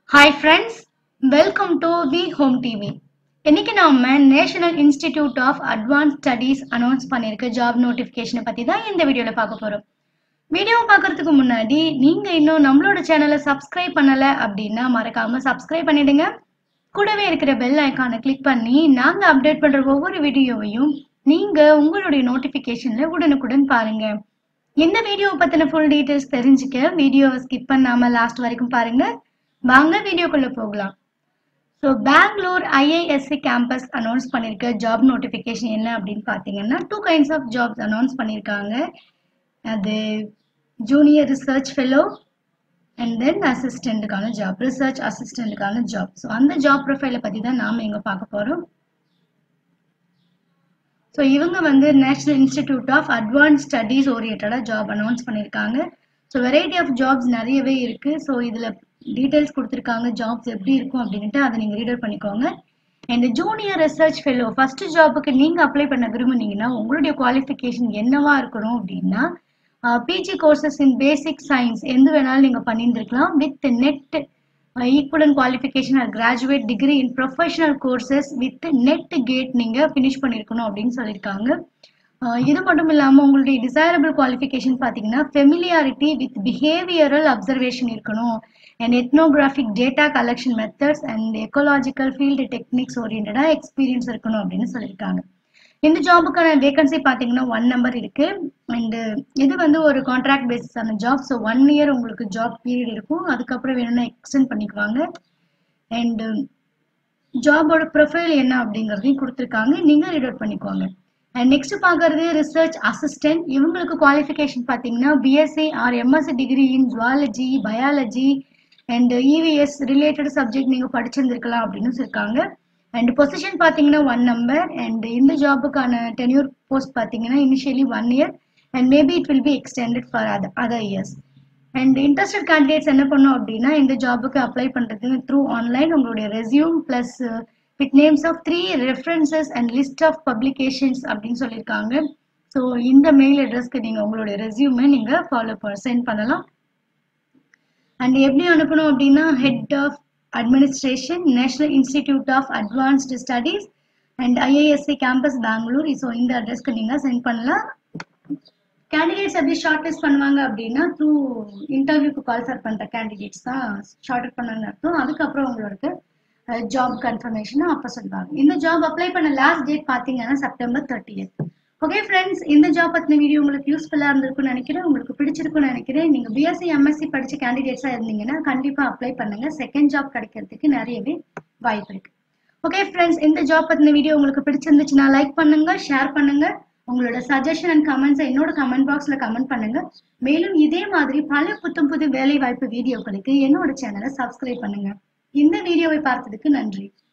hi friends welcome to V home TV இன்னைக்கு நாம national institute of advance studies announce பண்ணியிருக்க job நோட்டிஃபிகேஷனை பத்தி தான் இந்த வீடியோல பார்க்க போறோம் வீடியோ பார்க்கறதுக்கு முன்னாடி நீங்க இன்னும் நம்மளோட சேனலை சப்ஸ்கிரைப் பண்ணல அப்படின்னா மறக்காம சப்ஸ்கிரைப் பண்ணிடுங்க கூடவே இருக்கிற பெல் ஐக்கானை கிளிக் பண்ணி நாங்க அப்டேட் பண்ற ஒவ்வொரு வீடியோவையும் நீங்க உங்களுடைய நோட்டிபிகேஷன்ல உடனுக்குடன் பாருங்க இந்த வீடியோ பத்தின ஃபுல் டீடைல்ஸ் தெரிஞ்சுக்க வீடியோவை ஸ்கிப் பண்ணாம லாஸ்ட் வரைக்கும் பாருங்க வாங்க வீடியோக்குள்ள போகலாம் so Bangalore IISc campus announce பண்ணியிருக்க ஜாப் நோட்டிஃபிகேஷன் என்ன அப்படின்னு பார்த்தீங்கன்னா two kinds of jobs announce பண்ணியிருக்காங்க அது junior research fellow and then அசிஸ்டண்ட்டுக்கான ஜாப் ரிசர்ச் அசிஸ்டண்ட்டுக்கான ஜாப் ஸோ அந்த ஜாப் ப்ரொஃபைலை பற்றி தான் நாம் இங்கே பார்க்க போகிறோம் ஸோ இவங்க வந்து national institute of advance studies ஓரியன்டாக ஜாப் அனௌன்ஸ் பண்ணியிருக்காங்க ஸோ வெரைட்டி ஆஃப் ஜாப்ஸ் நிறையவே இருக்குது ஸோ இதில் டீட்டெயில்ஸ் கொடுத்துருக்காங்க ஜாப்ஸ் எப்படி இருக்கும் அப்படின்ட்டு அதை நீங்கள் ரீடர் பண்ணிக்கோங்க and junior research fellow first ஜாபுக்கு நீங்கள் அப்ளை பண்ண விரும்புனீங்கன்னா உங்களுடைய குவாலிஃபிகேஷன் என்னவா இருக்கணும் அப்படின்னா PG courses in basic science எந்த வேணாலும் நீங்கள் பண்ணியிருந்துருக்கலாம் with NET equivalent qualification or graduate degree in professional courses with NET GATE நீங்கள் ஃபினிஷ் பண்ணியிருக்கணும் அப்படின்னு சொல்லியிருக்காங்க இது மட்டும் இல்லாமல் உங்களுடைய டிசைரபிள் குவாலிஃபிகேஷன் பார்த்தீங்கன்னா ஃபெமிலியாரிட்டி வித் பிஹேவியரல் அப்சர்வேஷன் இருக்கணும் and ethnographic data collection methods and ecological field techniques ஓரியன்டாக எக்ஸ்பீரியன்ஸ் இருக்கணும் அப்படின்னு சொல்லியிருக்காங்க இந்த ஜாபுக்கான வேகன்சி பார்த்தீங்கன்னா ஒன் நம்பர் இருக்கு அண்டு இது வந்து ஒரு contract பேசிஸான job so one year உங்களுக்கு ஜாப் பீரியட் இருக்கும் அதுக்கப்புறம் வேணும்னா எக்ஸ்டெண்ட் பண்ணிக்குவாங்க அண்டு ஜாபோட ப்ரொஃபைல் என்ன அப்படிங்கிறதையும் கொடுத்துருக்காங்க நீங்கள் ரீட் அவுட் பண்ணிக்கோங்க அண்ட் நெக்ஸ்ட் பார்க்கறது ரிசர்ச் அசிஸ்டன்ட் இவங்களுக்கு குவாலிஃபிகேஷன் பார்த்தீங்கன்னா BSc or MSc degree in zoology biology and EVS related subject நீங்கள் படிச்சிருந்துருக்கலாம் அப்படின்னு சொல்லியிருக்காங்க அண்ட் பொசிஷன் பார்த்தீங்கன்னா ஒன் நம்பர் அண்ட் இந்த ஜாபுக்கான டென்யூர் போஸ்ட் பார்த்தீங்கன்னா initially one year and maybe it will be extended for other other years and interested candidates என்ன பண்ணும் அப்படின்னா இந்த ஜாபுக்கு அப்ளை பண்ணுறது த்ரூ ஆன்லைன் உங்களுடைய resume plus with names of three references and list of publications அப்படின்னு சொல்லியிருக்காங்க ஸோ இந்த மெயில் அட்ரஸ்க்கு நீங்கள் உங்களுடைய ரெசியூமை நீங்கள் ஃபாலோ சென்ட் பண்ணலாம் அண்ட் எப்படி அனுப்பணும் அப்படின்னா head of administration national institute of advanced studies and IASC campus Bangalore so இந்த அட்ரஸ்க்கு நீங்கள் சென்ட் பண்ணலாம் கேண்டிடேட்ஸ் எப்படி ஷார்ட் லிஸ்ட் பண்ணுவாங்க அப்படின்னா த்ரூ இன்டர்வியூக்கு குவாலிஃபை பண்ணுற கேண்டிடேட்ஸ் தான் ஷார்ட் பண்ணாங்கன்னு அர்த்தம் அதுக்கப்புறம் உங்களுக்கு ஜாப் கன்ஃபர்மேஷன் அப்போ சொல்லுவாங்க இந்த ஜாப் அப்ளை பண்ண லாஸ்ட் டேட் பார்த்தீங்கன்னா செப்டம்பர் தேர்ட்டி ஓகே ஃப்ரெண்ட்ஸ் இந்த ஜாப் பற்றின வீடியோ உங்களுக்கு யூஸ்ஃபுல்லாக இருந்திருக்கும்னு நினைக்கிறேன் உங்களுக்கு பிடிச்சிருக்கும்னு நினைக்கிறேன் நீங்கள் பிஎஸ்சி எம்எஸ்சி படித்த கேண்டிடேட்ஸாக இருந்தீங்கன்னா கண்டிப்பாக அப்ளை பண்ணுங்கள் செகண்ட் ஜாப் கிடைக்கிறதுக்கு நிறையவே வாய்ப்பு இருக்கு ஓகே ஃப்ரெண்ட்ஸ் இந்த ஜாப் பற்றின வீடியோ உங்களுக்கு பிடிச்சிருந்துச்சுன்னா லைக் பண்ணுங்க ஷேர் பண்ணுங்க உங்களோட சஜஷன் அண்ட் கமெண்ட்ஸை என்னோட கமெண்ட் பாக்ஸில் கமெண்ட் பண்ணுங்க மேலும் இதே மாதிரி பல புத்தம் புது வேலை வாய்ப்பு வீடியோக்களுக்கு என்னோட சேனலை சப்ஸ்கிரைப் பண்ணுங்க இந்த வீடியோவை பார்த்ததுக்கு நன்றி